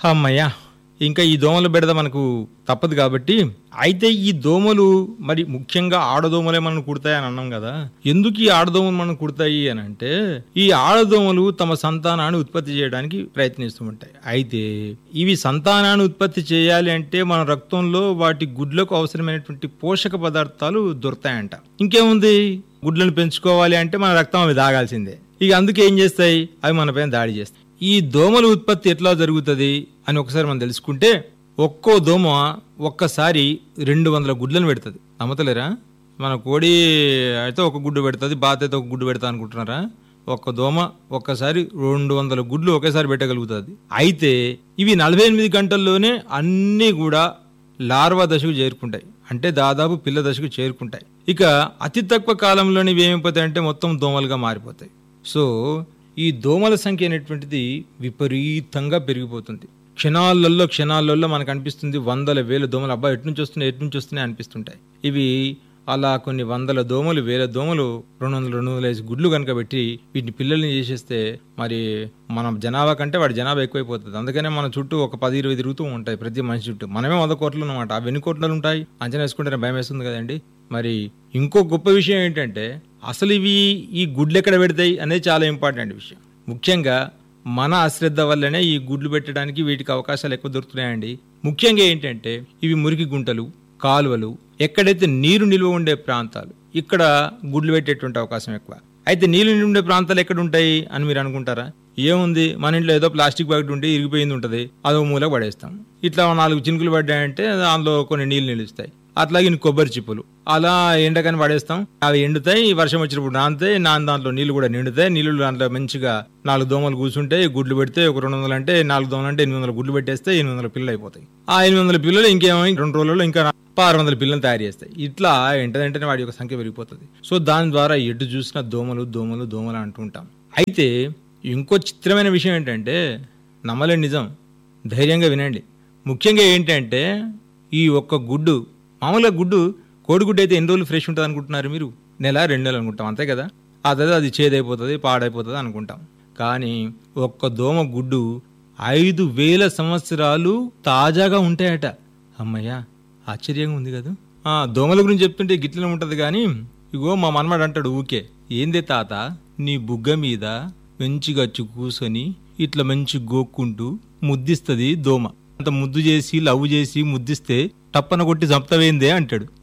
అమ్మయ్యా ఇంకా ఈ దోమల బెడద మనకు తప్పదు కాబట్టి అయితే ఈ దోమలు మరి ముఖ్యంగా ఆడదోమలే మనం కుడతాయి అని అన్నాం కదా ఎందుకు ఈ ఆడదోమలు మనం కుడతాయి అని అంటే ఈ ఆడదోమలు తమ సంతానాన్ని ఉత్పత్తి చేయడానికి ప్రయత్నిస్తూ ఉంటాయి అయితే ఇవి సంతానాన్ని ఉత్పత్తి చేయాలి అంటే మన రక్తంలో వాటి గుడ్లకు అవసరమైనటువంటి పోషక పదార్థాలు దొరుకుతాయంట ఇంకేముంది గుడ్లను పెంచుకోవాలి అంటే మన రక్తం అవి తాగాల్సిందే ఇక అందుకే ఏం చేస్తాయి అవి మన పైన దాడి చేస్తాయి ఈ దోమల ఉత్పత్తి ఎట్లా జరుగుతుంది అని ఒకసారి మనం తెలుసుకుంటే ఒక్కో దోమ ఒక్కసారి రెండు వందల గుడ్లను పెడుతుంది నమ్మతలేరా మన కోడి అయితే ఒక గుడ్డు పెడుతుంది బాత్ అయితే ఒక గుడ్డు పెడతా అనుకుంటున్నారా ఒక్క దోమ ఒక్కసారి రెండు వందల గుడ్లు ఒకేసారి పెట్టగలుగుతుంది అయితే ఇవి నలభై ఎనిమిది గంటల్లోనే అన్నీ కూడా లార్వా దశకు చేరుకుంటాయి అంటే దాదాపు పిల్ల దశకు చేరుకుంటాయి ఇక అతి తక్కువ కాలంలోనే ఇవి ఏమైపోతాయంటే మొత్తం దోమలుగా మారిపోతాయి సో ఈ దోమల సంఖ్య అనేటువంటిది విపరీతంగా పెరిగిపోతుంది క్షణాలలో క్షణాలలో మనకు అనిపిస్తుంది వందల వేల దోమలు అబ్బా ఎటు నుంచి వస్తున్నాయి ఎటు నుంచి వస్తున్నాయి అనిపిస్తుంటాయి ఇవి అలా కొన్ని వందల దోమలు వేల దోమలు రెండు వందల రెండు వందల ఐదు గుడ్లు కనుక పెట్టి వీటిని పిల్లల్ని చేసేస్తే మరి మన జనాభా కంటే వాడి జనాభా ఎక్కువైపోతుంది అందుకనే మన చుట్టూ ఒక పది ఇరవై తిరుగుతూ ఉంటాయి ప్రతి మనిషి చుట్టూ మనమే వంద కోట్లు అనమాట అవి ఎన్ని కోట్లు ఉంటాయి అంచనా వేసుకుంటే భయం వేస్తుంది కదండి మరి ఇంకో గొప్ప విషయం ఏంటంటే అసలు ఇవి ఈ గుడ్లు ఎక్కడ పెడతాయి అనేది చాలా ఇంపార్టెంట్ విషయం ముఖ్యంగా మన అశ్రద్ధ వల్లనే ఈ గుడ్లు పెట్టడానికి వీటికి అవకాశాలు ఎక్కువ దొరుకుతున్నాయండి ముఖ్యంగా ఏంటంటే ఇవి మురికి గుంటలు కాలువలు ఎక్కడైతే నీరు నిల్వ ఉండే ప్రాంతాలు ఇక్కడ గుడ్లు పెట్టేటువంటి అవకాశం ఎక్కువ అయితే నీళ్ళు నిల్వ ఉండే ప్రాంతాలు ఎక్కడ ఉంటాయి అని మీరు అనుకుంటారా ఏముంది మన ఇంట్లో ఏదో ప్లాస్టిక్ బ్యాగ్ ఉంటే ఇరిగిపోయింది ఉంటుంది అదో మూల పడేస్తాం ఇట్లా నాలుగు చినుకులు పడ్డాయంటే దానిలో కొన్ని నీళ్లు నిలుస్తాయి అట్లాగే ఇన్ని కొబ్బరి చిప్పులు అలా ఎండకని పడేస్తాం అవి ఎండుతాయి వర్షం వచ్చినప్పుడు నానుతాయి నాన్న దాంట్లో నీళ్లు కూడా నిండుతాయి నీళ్లు దాంట్లో మంచిగా నాలుగు దోమలు కూర్చుంటాయి గుడ్లు పెడితే ఒక రెండు వందలు అంటే నాలుగు దోమలు అంటే ఎనిమిది వందల గుడ్లు పెట్టేస్తే ఎనిమిది వందల పిల్లలు అయిపోతాయి ఆ ఎనిమిది వందల పిల్లలు ఇంకేమో రెండు రోజుల్లో ఇంకా ఆరు వందల పిల్లలు తయారు చేస్తాయి ఇట్లా వెంటనే వాడి యొక్క సంఖ్య పెరిగిపోతుంది సో దాని ద్వారా ఎటు చూసినా దోమలు దోమలు దోమలు అంటుంటాం అయితే ఇంకో చిత్రమైన విషయం ఏంటంటే నమ్మలేని నిజం ధైర్యంగా వినండి ముఖ్యంగా ఏంటంటే ఈ ఒక్క గుడ్డు మామూలుగా గుడ్డు కోడిగుడ్డు అయితే ఎన్ని రోజులు ఫ్రెష్ ఉంటుంది అనుకుంటున్నారు మీరు నెల రెండు నెలలు అనుకుంటాం అంతే కదా ఆ తర్వాత అది చేదైపోతుంది పాడైపోతుంది అనుకుంటాం కానీ ఒక్క దోమ గుడ్డు ఐదు వేల సంవత్సరాలు తాజాగా ఉంటాయట అమ్మయ్యా ఆశ్చర్యంగా ఉంది కదా ఆ దోమల గురించి చెప్తుంటే గిట్లనే ఉంటది కానీ ఇగో మా మనమాడు అంటాడు ఊకే ఏందే తాత నీ బుగ్గ మీద మంచిగా వచ్చి కూసొని ఇట్లా మంచి గోక్కుంటూ ముద్దిస్తుంది దోమ అంత ముద్దు చేసి లవ్ చేసి ముద్దిస్తే టప్పన కొట్టి చంపుతావేందే అంటాడు